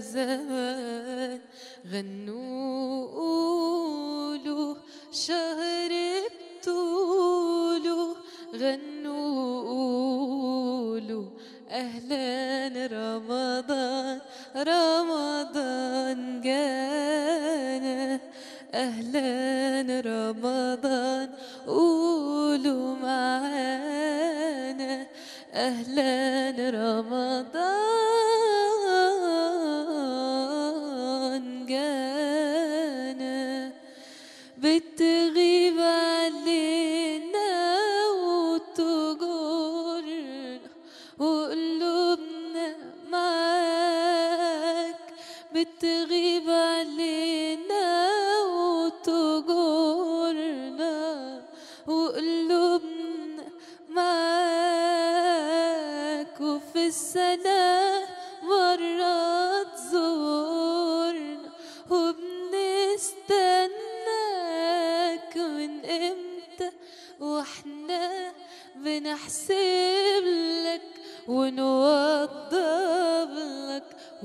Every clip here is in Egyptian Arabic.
زمان غنوا قولوا شهر بطوله غنوا قولوا أهلا رمضان رمضان جانا أهلا رمضان قولوا معانا أهلا رمضان جانا بتغيب علينا وتجرنا وقلوبنا معاك بتغيب علينا وتجرنا وقلوبنا معاك وفي السنة مرة تزورنا وبنستناك من امتى واحنا بنحسب لك ونوضب لك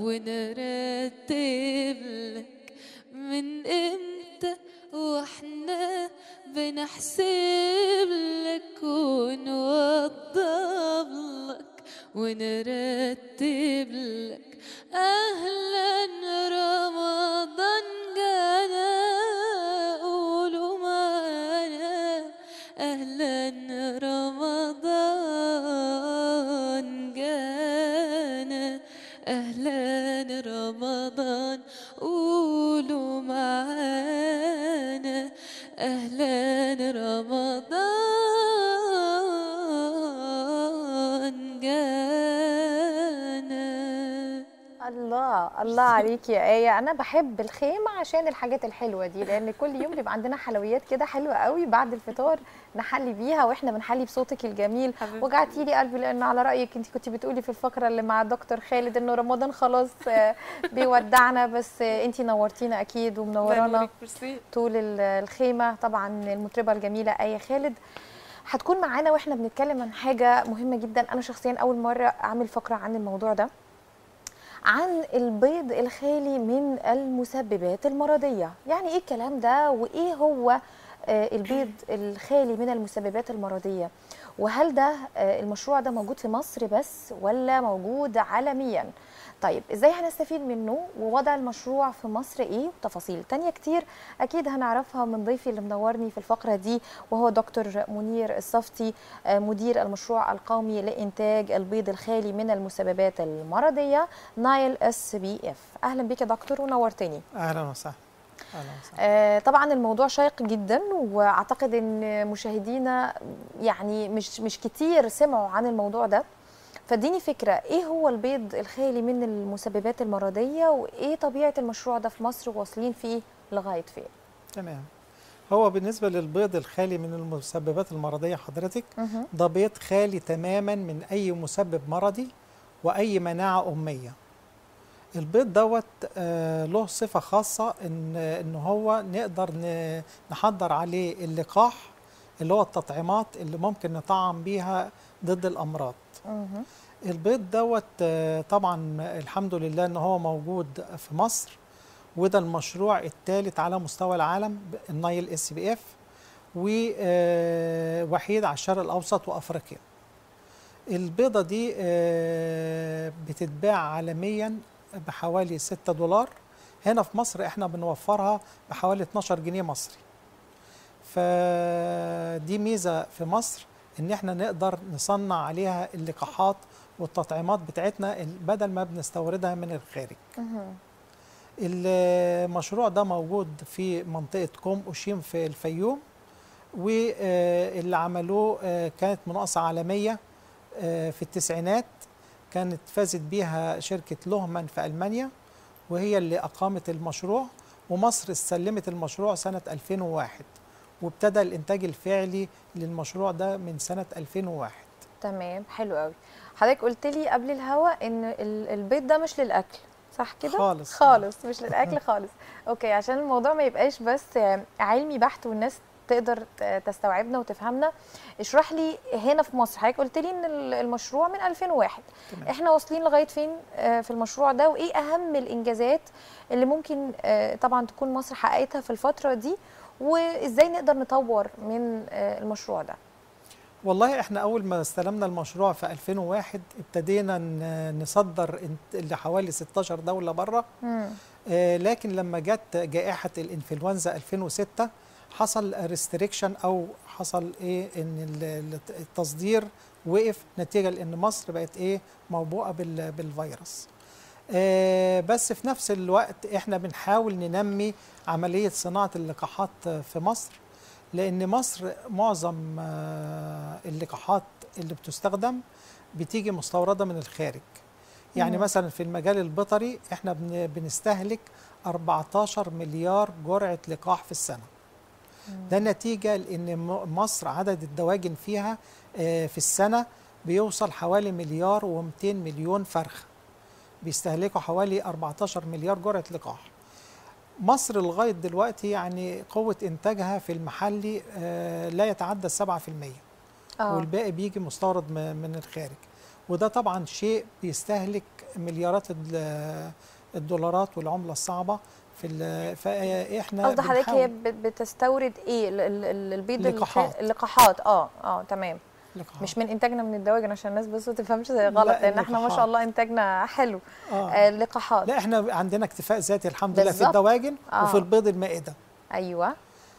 ونرتب لك من امتى واحنا بنحسب لك ونوضب لك ونرتب لك اهلا رمضان جانا قولوا معانا اهلا رمضان جانا اهلا رمضان قولوا معانا اهلا رمضان جانا الله الله عليكي يا آية أنا بحب الخيمة عشان الحاجات الحلوة دي لأن كل يوم بيبقى عندنا حلويات كده حلوة قوي بعد الفطار نحلي بيها وإحنا بنحلي بصوتك الجميل حبيبتي. وجعتي لي قلبي لأن على رأيك أنت كنت بتقولي في الفقرة اللي مع دكتور خالد إنه رمضان خلاص آه، بيودعنا بس آه، أنت نورتينا أكيد ومنورانا طول ال- الخيمه طبعا المطربه الجميله ايه خالد هتكون معانا واحنا بنتكلم عن حاجه مهمه جدا انا شخصيا اول مره اعمل فقره عن الموضوع ده عن البيض الخالي من المسببات المرضيه يعني ايه الكلام ده وايه هو آه، البيض الخالي من المسببات المرضيه وهل ده آه، المشروع ده موجود في مصر بس ولا موجود عالميا طيب ازاي هنستفيد منه ووضع المشروع في مصر ايه وتفاصيل تانية كتير اكيد هنعرفها من ضيفي اللي منورني في الفقره دي وهو دكتور منير الصفتي آه، مدير المشروع القومي لانتاج البيض الخالي من المسببات المرضيه نايل اس بي اف اهلا بك يا دكتور ونورتني اهلا وسهلا اهلا وسهلا آه، طبعا الموضوع شيق جدا واعتقد ان مشاهدينا يعني مش مش كتير سمعوا عن الموضوع ده فاديني فكره ايه هو البيض الخالي من المسببات المرضيه وايه طبيعه المشروع ده في مصر واصلين فيه لغايه فين تمام هو بالنسبه للبيض الخالي من المسببات المرضيه حضرتك ده بيض خالي تماما من اي مسبب مرضي واي مناعه اميه البيض دوت آه، له صفه خاصه ان ان هو نقدر ن- نحضر عليه اللقاح اللي هو التطعيمات اللي ممكن نطعم بيها ضد الامراض مهم. البيض دوت آه، طبعا الحمد لله ان هو موجود في مصر وده المشروع الثالث على مستوى العالم النايل اس بي اف ووحيد على الشرق الاوسط وافريقيا البيضه دي آه، بتتباع عالميا بحوالي 6 دولار هنا في مصر احنا بنوفرها بحوالي 12 جنيه مصري فدي ميزه في مصر ان احنا نقدر نصنع عليها اللقاحات والتطعيمات بتاعتنا بدل ما بنستوردها من الخارج مهم. المشروع ده موجود في منطقة كوم أوشيم في الفيوم واللي عملوه آه، كانت مناقصة عالمية آه، في التسعينات كانت فازت بيها شركة لوهمان في ألمانيا وهي اللي أقامت المشروع ومصر استلمت المشروع سنة 2001 وابتدى الإنتاج الفعلي للمشروع ده من سنة 2001 تمام حلو قوي حضرتك قلت لي قبل الهوا ان ال- البيض ده مش للاكل صح كده خالص. خالص مش للاكل خالص اوكي عشان الموضوع ما يبقاش بس علمي بحت والناس تقدر ت- تستوعبنا وتفهمنا اشرح لي هنا في مصر حضرتك قلت لي ان ال- المشروع من 2001 تمام. احنا واصلين لغايه فين آه، في المشروع ده وايه اهم الانجازات اللي ممكن آه، طبعا تكون مصر حققتها في الفتره دي وازاي نقدر نطور من آه، المشروع ده والله احنا اول ما استلمنا المشروع في 2001 ابتدينا ن- نصدر انت- لحوالي 16 دوله بره مم. آه، لكن لما جت جائحه الانفلونزا 2006 حصل ريستريكشن او حصل ايه ان ال- ال- التصدير وقف نتيجه لان مصر بقت ايه موبوءه بال- بالفيروس آه، بس في نفس الوقت احنا بنحاول ننمي عمليه صناعه اللقاحات في مصر لان مصر معظم آه، اللقاحات اللي بتستخدم بتيجي مستورده من الخارج يعني مم. مثلا في المجال البيطري احنا بن- بنستهلك 14 مليار جرعه لقاح في السنه ده نتيجه لان م- مصر عدد الدواجن فيها آه، في السنه بيوصل حوالي مليار و200 مليون فرخه بيستهلكوا حوالي 14 مليار جرعه لقاح مصر لغايه دلوقتي يعني قوه انتاجها في المحلي آه، لا يتعدى 7% اه والباقي بيجي مستورد م- من الخارج وده طبعا شيء بيستهلك مليارات ال- الدولارات والعمله الصعبه في ال- فاحنا قصد حضرتك هي بنحاول بت- بتستورد ايه ال- ال- ال- البيض الخ- لقاحات. اللقاحات اه اه تمام لقاحات. مش من انتاجنا من الدواجن عشان الناس بس ما تفهمش زي غلط لا، لان احنا ما شاء اللقاحات. الله انتاجنا حلو آه. آه اللقاحات لا احنا عندنا اكتفاء ذاتي الحمد لله في بالظبط. الدواجن آه. وفي البيض المائده ايوه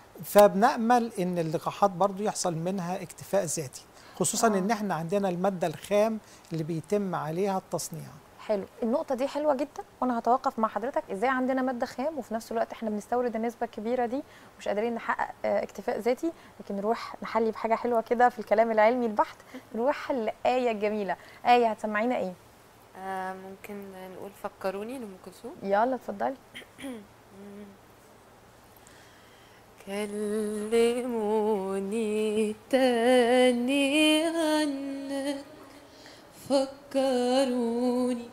فبنامل ان اللقاحات برضو يحصل منها اكتفاء ذاتي خصوصا آه. ان احنا عندنا الماده الخام اللي بيتم عليها التصنيع حلو النقطة دي حلوة جدا وانا هتوقف مع حضرتك ازاي عندنا مادة خام وفي نفس الوقت احنا بنستورد النسبة الكبيرة دي ومش قادرين نحقق آه، اكتفاء ذاتي لكن نروح نحلي بحاجة حلوة كده في الكلام العلمي البحت نروح لآية جميلة آية هتسمعينا ايه آه ممكن نقول فكروني لأم كلثوم يلا اتفضلي كلموني تاني عنك فكروني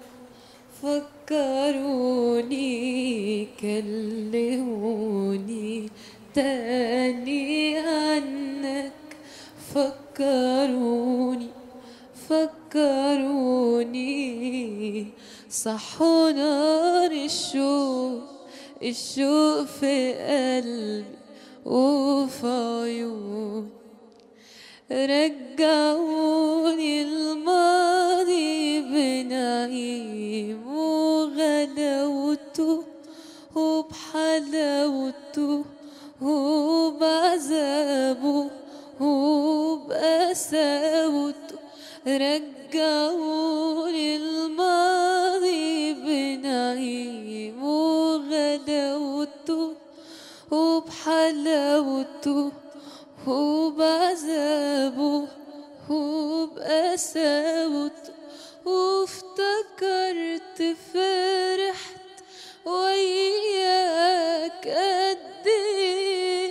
فكروني كلموني تاني عنك فكروني فكروني صحوا نار الشوق الشوق في قلبي وفي عيوني رجعوني الماضي بنعيم وغلاوته وبحلاوته وبعذابه وبقساوته رجعوني الماضي بنعيم وغلاوته وبحلاوته وبعذابه وبقساوته وافتكرت فرحت وياك قد ايه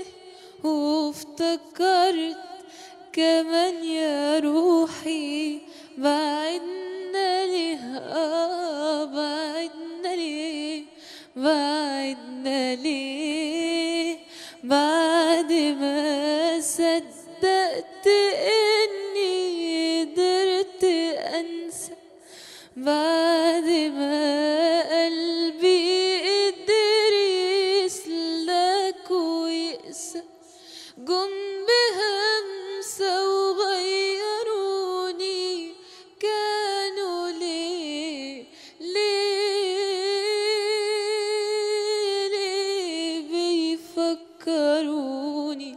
وافتكرت كمان يا روحي بعدنا ليه اه بعدنا ليه بعدنا ليه بعد ما صدقت اني قدرت انسى بعد ما قلبي قدر يسلك ويقسى جم بهمسة وغيروني كانوا ليه ليه ليه بيفكروني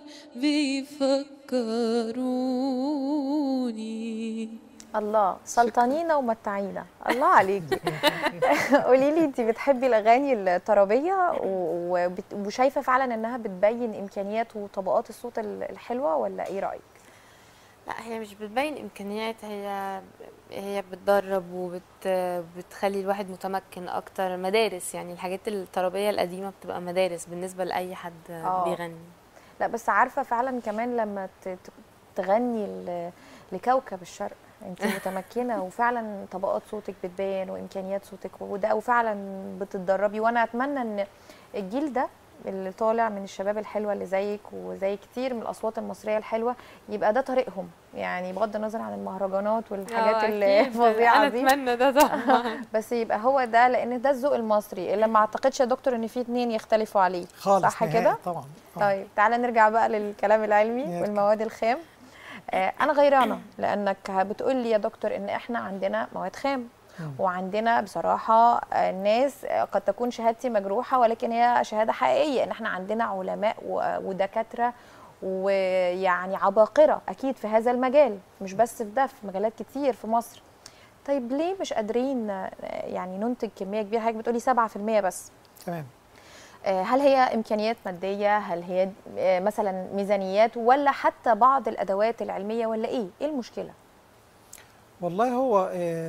بيفكروني الله سلطانينا ومتعينا الله عليكي قولي لي انت بتحبي الاغاني الطربيه و- وبت- وشايفه فعلا انها بتبين امكانيات وطبقات الصوت ال- الحلوه ولا ايه رايك لا هي مش بتبين امكانيات هي هي بتدرب وبت بتخلي الواحد متمكن اكتر مدارس يعني الحاجات الطربيه القديمه بتبقى مدارس بالنسبه لاي حد آه. بيغني لا بس عارفه فعلا كمان لما ت- ت- تغني ل- لكوكب الشرق انت متمكنه وفعلا طبقات صوتك بتبان وامكانيات صوتك وده وفعلا بتتدربي وانا اتمنى ان الجيل ده اللي طالع من الشباب الحلوه اللي زيك وزي كتير من الاصوات المصريه الحلوه يبقى ده طريقهم يعني بغض النظر عن المهرجانات والحاجات الفظيعه دي انا اتمنى ده طبعا بس يبقى هو ده لان ده الذوق المصري اللي ما اعتقدش يا دكتور ان في اتنين يختلفوا عليه خالص صح كده طبعا آه. طيب تعالى نرجع بقى للكلام العلمي والمواد الخام آه انا غيرانه لانك بتقول لي يا دكتور ان احنا عندنا مواد خام وعندنا بصراحه ناس قد تكون شهادتي مجروحه ولكن هي شهاده حقيقيه ان احنا عندنا علماء ودكاتره ويعني عباقره اكيد في هذا المجال مش بس في ده في مجالات كتير في مصر طيب ليه مش قادرين يعني ننتج كميه كبيره حضرتك بتقولي 7% بس تمام هل هي امكانيات ماديه هل هي مثلا ميزانيات ولا حتى بعض الادوات العلميه ولا ايه ايه المشكله والله هو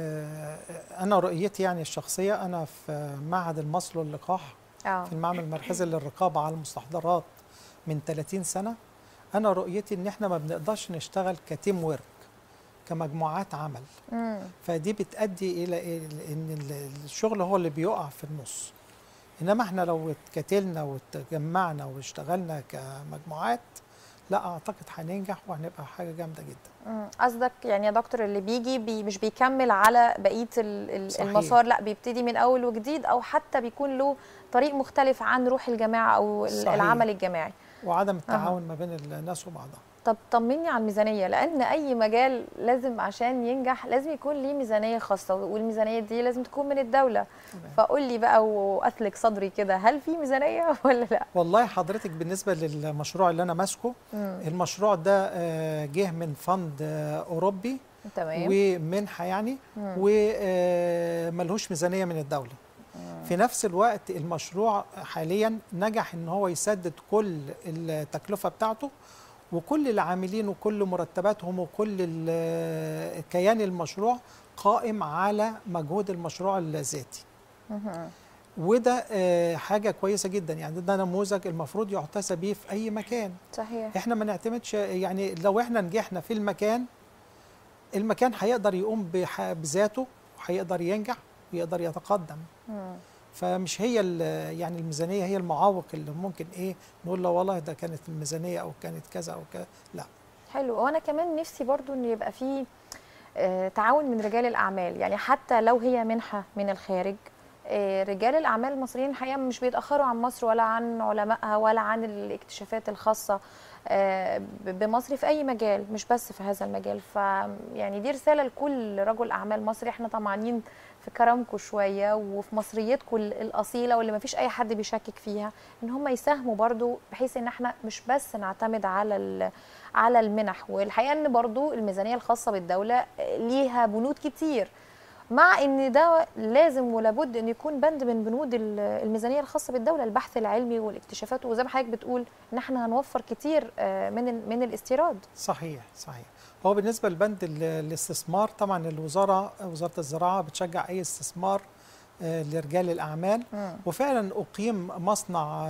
انا رؤيتي يعني الشخصيه انا في معهد المصل واللقاح أوه. في المعمل المركزي للرقابه على المستحضرات من 30 سنه انا رؤيتي ان احنا ما بنقدرش نشتغل كتيم ورك كمجموعات عمل مم. فدي بتؤدي الى ان الشغل هو اللي بيقع في النص انما احنا لو اتكتلنا واتجمعنا واشتغلنا كمجموعات لا اعتقد هننجح وهنبقى حاجه جامده جدا قصدك يعني يا دكتور اللي بيجي بي مش بيكمل على بقيه صحيح. المسار لا بيبتدي من اول وجديد او حتى بيكون له طريق مختلف عن روح الجماعه او صحيح. العمل الجماعي وعدم التعاون أه. ما بين الناس وبعضها طب طمني على الميزانيه لان اي مجال لازم عشان ينجح لازم يكون ليه ميزانيه خاصه والميزانيه دي لازم تكون من الدوله فقول لي بقى واثلك صدري كده هل في ميزانيه ولا لا والله حضرتك بالنسبه للمشروع اللي انا ماسكه المشروع ده جه من فند اوروبي تمام ومنحه يعني وملهوش ميزانيه من الدوله في نفس الوقت المشروع حاليا نجح ان هو يسدد كل التكلفه بتاعته وكل العاملين وكل مرتباتهم وكل كيان المشروع قائم على مجهود المشروع الذاتي وده حاجه كويسه جدا يعني ده نموذج المفروض يحتسب بيه في اي مكان صحيح احنا ما نعتمدش يعني لو احنا نجحنا في المكان المكان هيقدر يقوم بذاته وهيقدر ينجح ويقدر يتقدم مم. فمش هي يعني الميزانيه هي المعوق اللي ممكن ايه نقول لا والله ده كانت الميزانيه او كانت كذا او كذا لا حلو وانا كمان نفسي برضو ان يبقى في آه تعاون من رجال الاعمال يعني حتى لو هي منحه من الخارج آه رجال الاعمال المصريين الحقيقه مش بيتاخروا عن مصر ولا عن علمائها ولا عن الاكتشافات الخاصه آه بمصر في اي مجال مش بس في هذا المجال فيعني دي رساله لكل رجل اعمال مصري احنا طمعانين في كرمكم شويه وفي مصريتكم الاصيله واللي ما فيش اي حد بيشكك فيها ان هم يساهموا برضو بحيث ان احنا مش بس نعتمد على على المنح والحقيقه ان برضو الميزانيه الخاصه بالدوله ليها بنود كتير مع ان ده لازم ولابد ان يكون بند من بنود الميزانيه الخاصه بالدوله البحث العلمي والاكتشافات وزي ما حضرتك بتقول ان احنا هنوفر كتير من من الاستيراد صحيح صحيح هو بالنسبه لبند الاستثمار طبعا الوزاره وزاره الزراعه بتشجع اي استثمار لرجال الاعمال م. وفعلا اقيم مصنع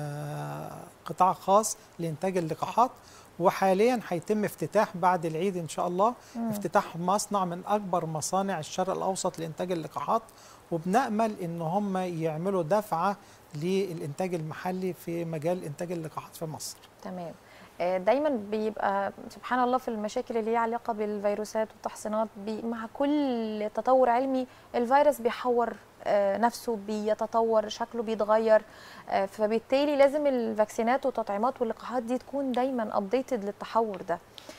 قطاع خاص لانتاج اللقاحات وحاليا هيتم افتتاح بعد العيد ان شاء الله م. افتتاح مصنع من اكبر مصانع الشرق الاوسط لانتاج اللقاحات وبنامل ان هم يعملوا دفعه للانتاج المحلي في مجال انتاج اللقاحات في مصر تمام دايما بيبقى سبحان الله في المشاكل اللي ليها علاقه بالفيروسات والتحصينات مع كل تطور علمي الفيروس بيحور نفسه بيتطور شكله بيتغير فبالتالي لازم الفاكسينات والتطعيمات واللقاحات دي تكون دايما ابديتد للتحور ده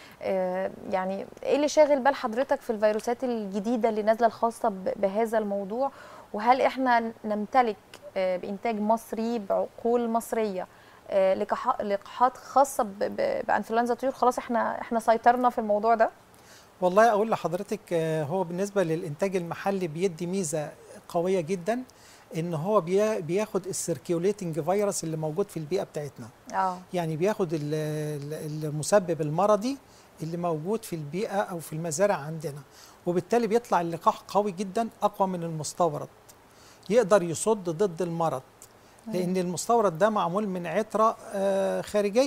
يعني ايه اللي شاغل بال حضرتك في الفيروسات الجديده اللي نازله الخاصه بهذا الموضوع وهل احنا نمتلك بانتاج مصري بعقول مصريه لقاحات خاصه بانفلونزا الطيور خلاص احنا احنا سيطرنا في الموضوع ده والله اقول لحضرتك هو بالنسبه للانتاج المحلي بيدي ميزه قويه جدا ان هو بياخد السيركيوليتنج فيروس اللي موجود في البيئه بتاعتنا اه يعني بياخد المسبب المرضي اللي موجود في البيئه او في المزارع عندنا وبالتالي بيطلع اللقاح قوي جدا اقوى من المستورد يقدر يصد ضد المرض لان المستورد ده معمول من عطره خارجيه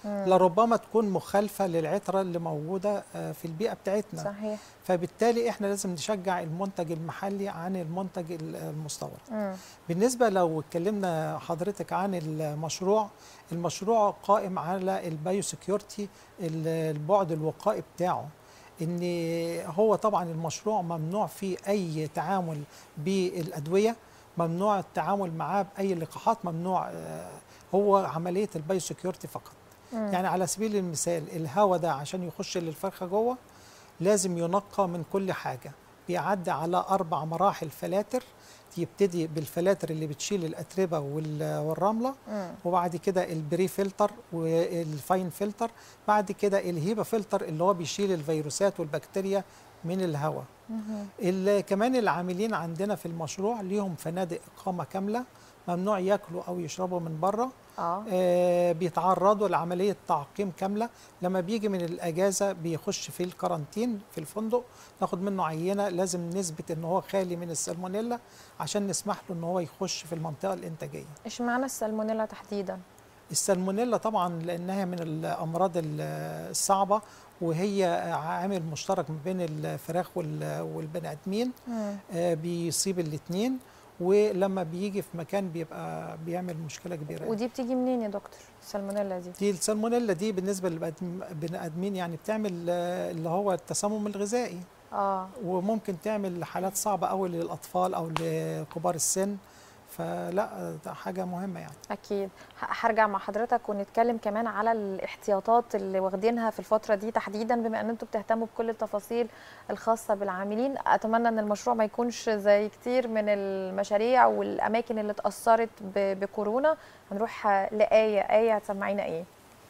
لربما تكون مخالفه للعطره اللي موجوده آه، في البيئه بتاعتنا صحيح فبالتالي احنا لازم نشجع المنتج المحلي عن المنتج ال- المستورد مم. بالنسبه لو اتكلمنا حضرتك عن المشروع المشروع قائم على البايو سكيورتي البعد الوقائي بتاعه ان هو طبعا المشروع ممنوع فيه اي تعامل بالادويه ممنوع التعامل معاه باي لقاحات ممنوع آه، هو عمليه البايو سكيورتي فقط مم. يعني على سبيل المثال الهواء ده عشان يخش للفرخه جوه لازم ينقى من كل حاجه بيعدي على اربع مراحل فلاتر يبتدي بالفلاتر اللي بتشيل الاتربه وال- والرمله مم. وبعد كده البري فلتر والفاين فلتر بعد كده الهيبا فلتر اللي هو بيشيل الفيروسات والبكتيريا من الهواء مم. ال- كمان العاملين عندنا في المشروع ليهم فنادق اقامه كامله ممنوع ياكلوا او يشربوا من بره اه آه، بيتعرضوا لعملية تعقيم كاملة لما بيجي من الأجازة بيخش في الكارانتين في الفندق ناخد منه عينة لازم نثبت إن هو خالي من السالمونيلا عشان نسمح له إن هو يخش في المنطقة الإنتاجية اشمعنى السالمونيلا تحديدا السالمونيلا طبعا لأنها من الأمراض ال- الصعبة وهي عامل مشترك ما بين الفراخ وال- والبني آدمين مم. آه، بيصيب الاتنين ولما بيجي في مكان بيبقى بيعمل مشكلة كبيرة ودي بتيجي منين يا دكتور السالمونيلا دي دي السالمونيلا دي بالنسبه للبني ادمين يعني بتعمل آه، اللي هو التسمم الغذائي اه وممكن تعمل حالات صعبه قوي للاطفال او لكبار السن فلا ده حاجه مهمه يعني اكيد ه- هرجع مع حضرتك ونتكلم كمان على الاحتياطات اللي واخدينها في الفتره دي تحديدا بما ان انتم بتهتموا بكل التفاصيل الخاصه بالعاملين اتمنى ان المشروع ما يكونش زي كتير من المشاريع والاماكن اللي اتاثرت ب- بكورونا هنروح لايه ايه هتسمعينا ايه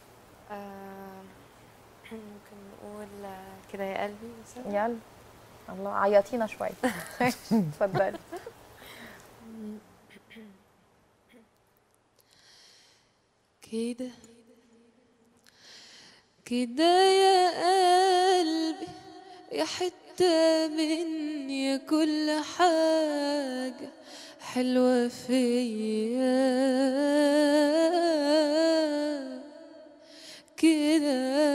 آه، ممكن نقول آه، كده يا قلبي مثلا يلا الله عيطينا شويه اتفضلي كده كده يا قلبي يا حتة مني يا كل حاجة حلوة فيا كده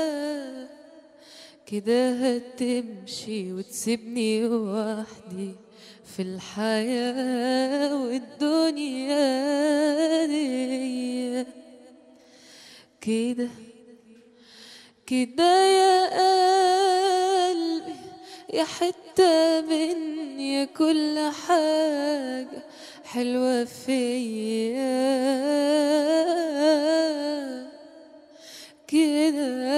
كده هتمشي وتسيبني وحدي في الحياة والدنيا دي كده كده يا قلبي يا حتة مني يا كل حاجة حلوة فيا كده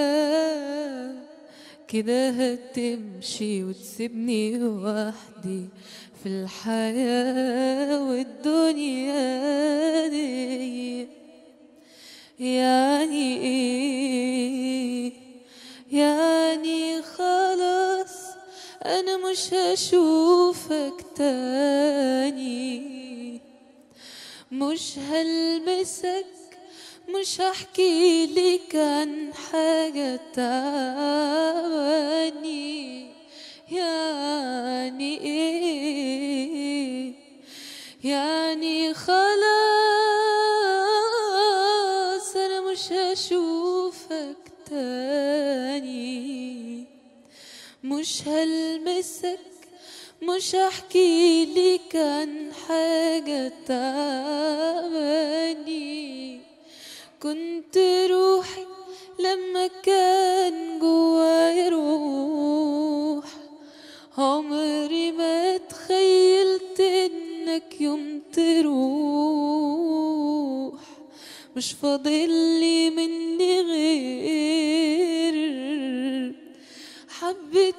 كده هتمشي وتسيبني وحدي في الحياة والدنيا دي يعني ايه يعني خلاص انا مش هشوفك تاني مش هلمسك مش هحكي لك عن حاجة تعباني يعني ايه يعني خلاص انا مش هشوفك تاني مش هلمسك مش هحكي لك عن حاجة تعباني كنت روحي لما كان جوايا روح عمري ما تخيلت انك يوم تروح مش فاضل لي مني غير حبة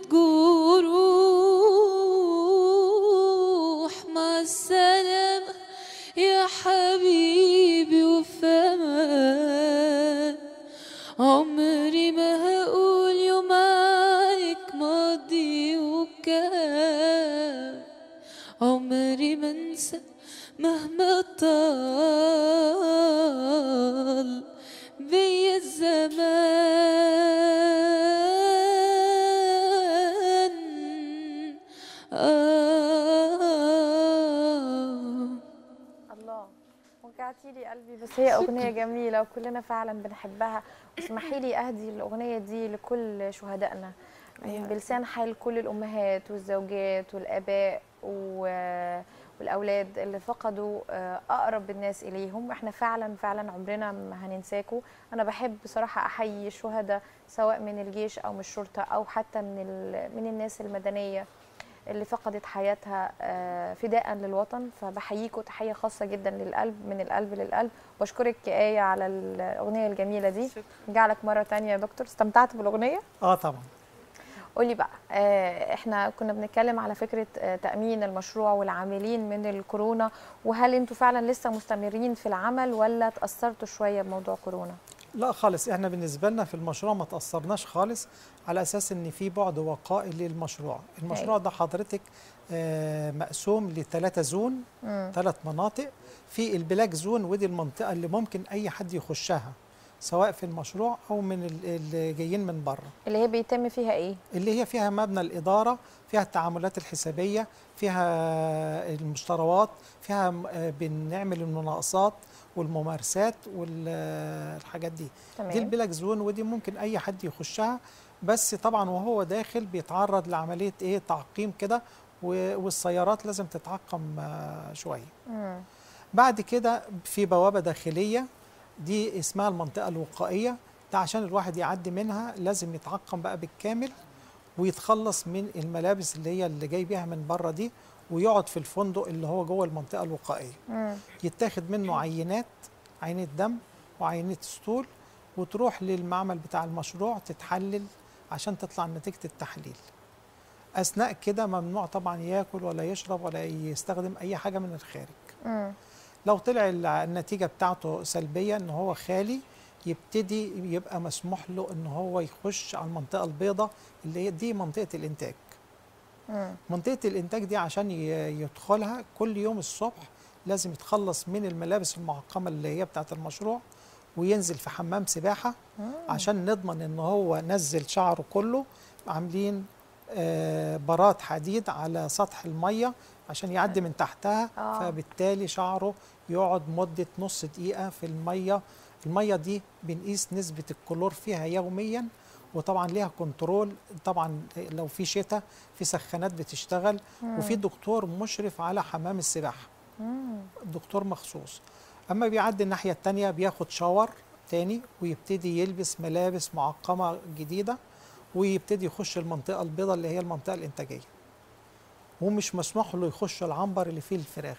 جروح مع السلامة يا حبيبي وفمان عمري ما هقول يوم عليك ماضي وكان عمري ما انسى مهما طال بيا الزمان آه الله وجعتي لي قلبي بس هي اغنيه جميله وكلنا فعلا بنحبها واسمحي لي اهدي الاغنيه دي لكل شهدائنا أيوة. بلسان حال كل الامهات والزوجات والاباء و- والاولاد اللي فقدوا آه، اقرب الناس اليهم احنا فعلا فعلا عمرنا ما هننساكم انا بحب بصراحه احيي الشهداء سواء من الجيش او من الشرطه او حتى من ال- من الناس المدنيه اللي فقدت حياتها آه، فداء للوطن فبحييكم تحيه خاصه جدا للقلب من القلب للقلب واشكرك يا ايه على الاغنيه الجميله دي جعلك مره تانية يا دكتور استمتعت بالاغنيه اه طبعا قولي بقى آه، احنا كنا بنتكلم على فكره آه، تامين المشروع والعاملين من الكورونا وهل انتوا فعلا لسه مستمرين في العمل ولا تاثرتوا شويه بموضوع كورونا لا خالص احنا بالنسبه لنا في المشروع ما تاثرناش خالص على اساس ان في بعد وقائي للمشروع المشروع ده حضرتك آه، مقسوم لثلاثه زون مم. ثلاث مناطق في البلاك زون ودي المنطقه اللي ممكن اي حد يخشها سواء في المشروع او من ال- اللي جايين من بره اللي هي بيتم فيها ايه اللي هي فيها مبنى الإدارة فيها التعاملات الحسابية فيها المشتروات فيها م- آه، بنعمل المناقصات والممارسات والحاجات دي تمام دي البلاك زون ودي ممكن أي حد يخشها بس طبعا وهو داخل بيتعرض لعملية إيه تعقيم كده و- والسيارات لازم تتعقم آه، شوية مم. بعد كده في بوابة داخلية دي اسمها المنطقة الوقائية ده عشان الواحد يعدي منها لازم يتعقم بقى بالكامل ويتخلص من الملابس اللي هي اللي جاي بيها من بره دي ويقعد في الفندق اللي هو جوه المنطقة الوقائية مم. يتاخد منه عينات عينة دم وعينة ستول وتروح للمعمل بتاع المشروع تتحلل عشان تطلع نتيجة التحليل أثناء كده ممنوع طبعا ياكل ولا يشرب ولا يستخدم أي حاجة من الخارج مم. لو طلع الع- النتيجة بتاعته سلبية ان هو خالي يبتدي يبقى مسموح له ان هو يخش على المنطقة البيضاء اللي هي دي منطقة الانتاج مم. منطقة الانتاج دي عشان ي- يدخلها كل يوم الصبح لازم يتخلص من الملابس المعقمة اللي هي بتاعة المشروع وينزل في حمام سباحة عشان نضمن ان هو نزل شعره كله عاملين آه، براد حديد على سطح المية عشان يعدي من تحتها آه. فبالتالي شعره يقعد مدة نص دقيقة في المية المية دي بنقيس نسبة الكلور فيها يوميا وطبعا ليها كنترول طبعا لو في شتاء في سخانات بتشتغل وفي دكتور مشرف على حمام السباحة مم. دكتور مخصوص اما بيعدي الناحيه التانية بياخد شاور تاني ويبتدي يلبس ملابس معقمه جديده ويبتدي يخش المنطقه البيضاء اللي هي المنطقه الانتاجيه ومش مسموح له يخش العنبر اللي فيه الفراخ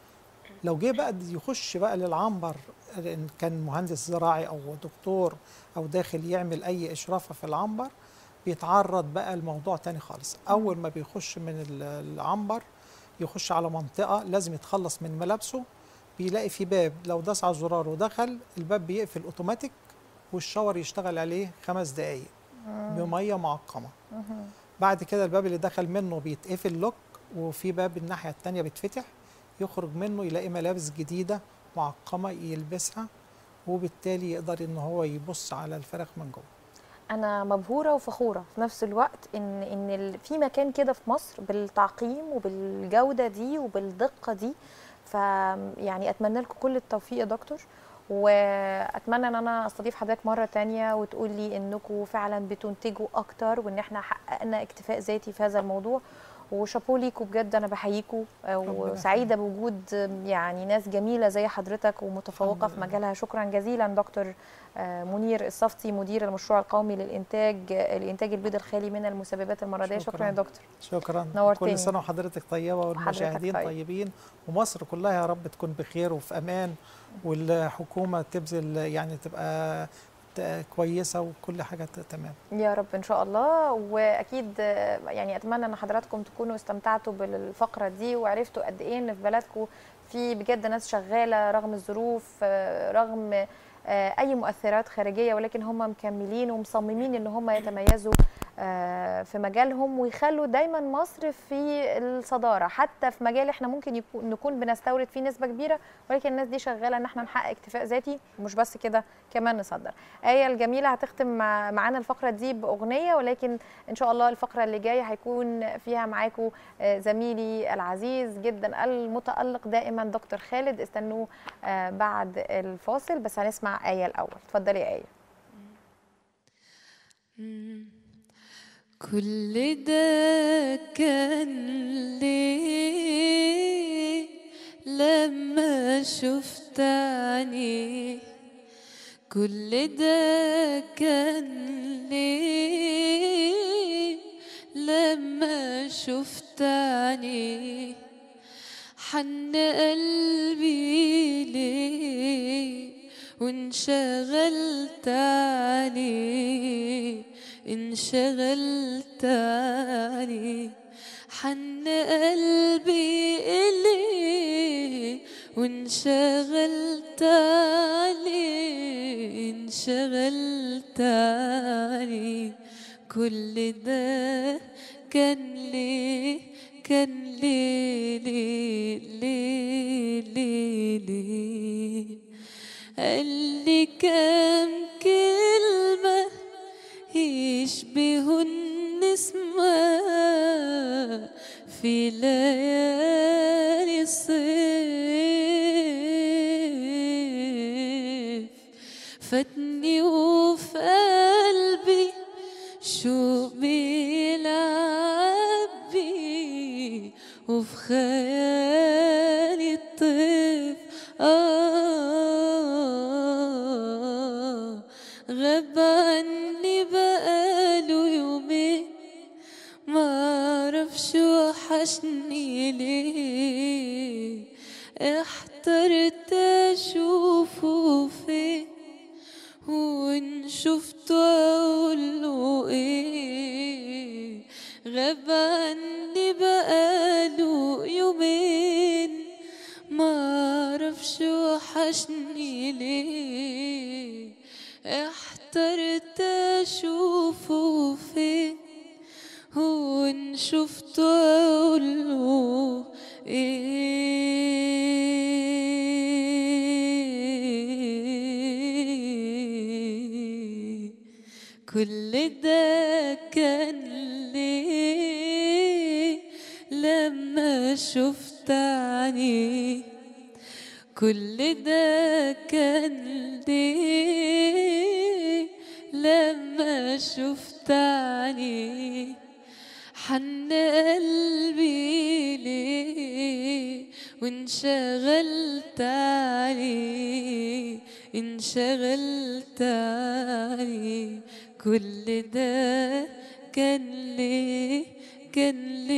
لو جه بقى يخش بقى للعنبر ان كان مهندس زراعي او دكتور او داخل يعمل اي اشراف في العنبر بيتعرض بقى لموضوع تاني خالص اول ما بيخش من ال- العنبر يخش على منطقه لازم يتخلص من ملابسه بيلاقي في باب لو داس على الزرار ودخل الباب بيقفل اوتوماتيك والشاور يشتغل عليه خمس دقايق بميه معقمه بعد كده الباب اللي دخل منه بيتقفل لوك وفي باب الناحيه التانية بيتفتح يخرج منه يلاقي ملابس جديده معقمه يلبسها وبالتالي يقدر ان هو يبص على الفراخ من جوه انا مبهوره وفخوره في نفس الوقت ان ان ال- في مكان كده في مصر بالتعقيم وبالجوده دي وبالدقه دي ف يعني اتمنى لكم كل التوفيق يا دكتور واتمنى ان انا استضيف حضرتك مره تانية وتقول لي انكم فعلا بتنتجوا اكتر وان احنا حققنا اكتفاء ذاتي في هذا الموضوع وشابو ليكوا بجد انا بحييكوا آه، وسعيده بوجود يعني ناس جميله زي حضرتك ومتفوقه الحمد في لله. مجالها شكرا جزيلا دكتور آه، منير الصفتي مدير المشروع القومي للانتاج الانتاج البيض الخالي من المسببات المرضيه شكرا, شكراً. يا دكتور شكرا نورتني. كل سنه وحضرتك طيبه والمشاهدين طيب. طيبين ومصر كلها يا رب تكون بخير وفي امان والحكومه تبذل يعني تبقى ت- كويسه وكل حاجه ت- تمام يا رب ان شاء الله واكيد آه، يعني اتمنى ان حضراتكم تكونوا استمتعتوا بالفقره دي وعرفتوا قد ايه ان في بلدكم في بجد ناس شغاله رغم الظروف آه، رغم آه، اي مؤثرات خارجيه ولكن هم مكملين ومصممين ان هم يتميزوا آه، في مجالهم ويخلوا دايما مصر في الصداره حتى في مجال احنا ممكن يكون نكون بنستورد فيه نسبه كبيره ولكن الناس دي شغاله ان احنا نحقق اكتفاء ذاتي ومش بس كده كمان نصدر ايه الجميله هتختم مع- معانا الفقره دي باغنيه ولكن ان شاء الله الفقره اللي جايه هيكون فيها معاكم آه، زميلي العزيز جدا المتالق دائما دكتور خالد استنوه آه، بعد الفاصل بس هنسمع ايه الاول اتفضلي يا ايه كل ده كان ليه لما شفت عينيه كل ده كان ليه لما شفت عينيه حن قلبي ليه وانشغلت عليه انشغلت عليه حن قلبي إليه وانشغلت عليه انشغلت عليه كل ده كان ليه كان ليه ليه ليه ليه ليه قال لي كام كلمة يشبه النسمة في ليالي الصيف فاتني وفي قلبي شو بيلعب بي وفي خيالي الطيف آه غاب عني بقاله يومين معرفش وحشني ليه احترت اشوفه فين وان شفته اقوله ايه غاب عني بقاله يومين معرفش وحشني ليه احترت اشوفه فين وان شفته اقوله ايه كل ده كان ليه لما شفت عينيه كل ده كان ليه لما شفت عينيه حن قلبي ليه وانشغلت عليه انشغلت عليه كل ده كان ليه كان ليه